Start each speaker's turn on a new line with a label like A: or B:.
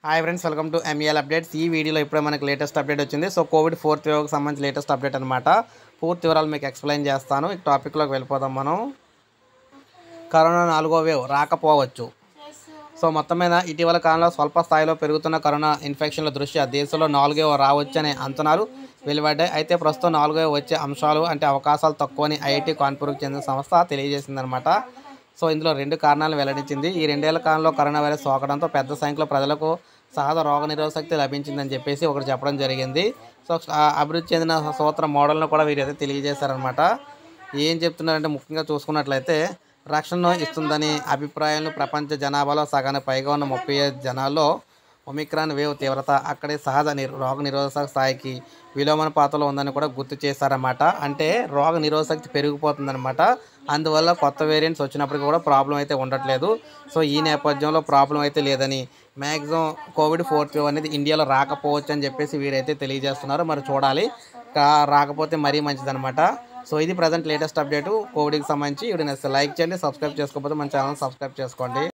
A: hi friends welcome to MEL updates ఈ వీడియోలో ఇప్పుడే మనకి లేటెస్ట్ అప్డేట్ వచ్చింది సో కోవిడ్ ఫోర్త్ వేవ్కి సంబంధించి లేటెస్ట్ అప్డేట్ అనమాట పూర్తి వివరాలు మీకు ఎక్స్ప్లెయిన్ చేస్తాను ఈ టాపిక్లోకి వెళ్ళిపోదాం మనం కరోనా నాలుగో వేవ్ రాకపోవచ్చు సో మొత్తం మీద ఇటీవల కాలంలో స్వల్ప స్థాయిలో పెరుగుతున్న కరోనా ఇన్ఫెక్షన్ల దృష్ట్యా దేశంలో నాలుగో రావచ్చనే అంచనాలు వెలువడ్డాయి అయితే ప్రస్తుతం నాలుగో వచ్చే అంశాలు అంటే అవకాశాలు తక్కువని ఐఐటి కాన్పూర్కి చెందిన సంస్థ తెలియజేసిందనమాట సో ఇందులో రెండు కారణాలు వెల్లడించింది ఈ రెండేళ్ల కాలంలో కరోనా వైరస్ సోకడంతో పెద్ద సంఖ్యలో ప్రజలకు సహజ రోగ నిరోధశక్తి లభించిందని చెప్పేసి ఒకటి చెప్పడం జరిగింది సో ఆ అభివృద్ధి చెందిన సూత్ర మోడల్ను కూడా వీరైతే తెలియజేశారనమాట ఏం చెప్తున్నారంటే ముఖ్యంగా చూసుకున్నట్లయితే రక్షణను ఇస్తుందని అభిప్రాయాలను ప్రపంచ జనాభాలో సగానికి పైగా ఉన్న ముప్పై ఐదు జనాల్లో ఒమిక్రాన్ వేవ్ తీవ్రత అక్కడే సహజ ని రోగ నిరోధక స్థాయికి విలోమన పాత్రలో ఉందని కూడా గుర్తు చేశారన్నమాట అంటే రోగ నిరోధశక్తి పెరిగిపోతుందన్నమాట అందువల్ల కొత్త వేరియంట్స్ వచ్చినప్పటికీ కూడా ప్రాబ్లం అయితే ఉండట్లేదు సో ఈ నేపథ్యంలో ప్రాబ్లం అయితే లేదని మ్యాక్సిమం కోవిడ్ ఫోర్త్ వేవ్ అనేది ఇండియాలో రాకపోవచ్చు అని చెప్పేసి వీరైతే తెలియజేస్తున్నారు మరి చూడాలి కా- రాకపోతే మరీ మంచిదన్నమాట సో ఇది ప్రజెంట్ లేటెస్ట్ అప్డేట్ కోవిడ్కి సంబంధించి ఇప్పుడు లైక్ చేయండి సబ్స్క్రైబ్ చేసుకోకపోతే మన ఛానల్ సబ్స్క్రైబ్ చేసుకోండి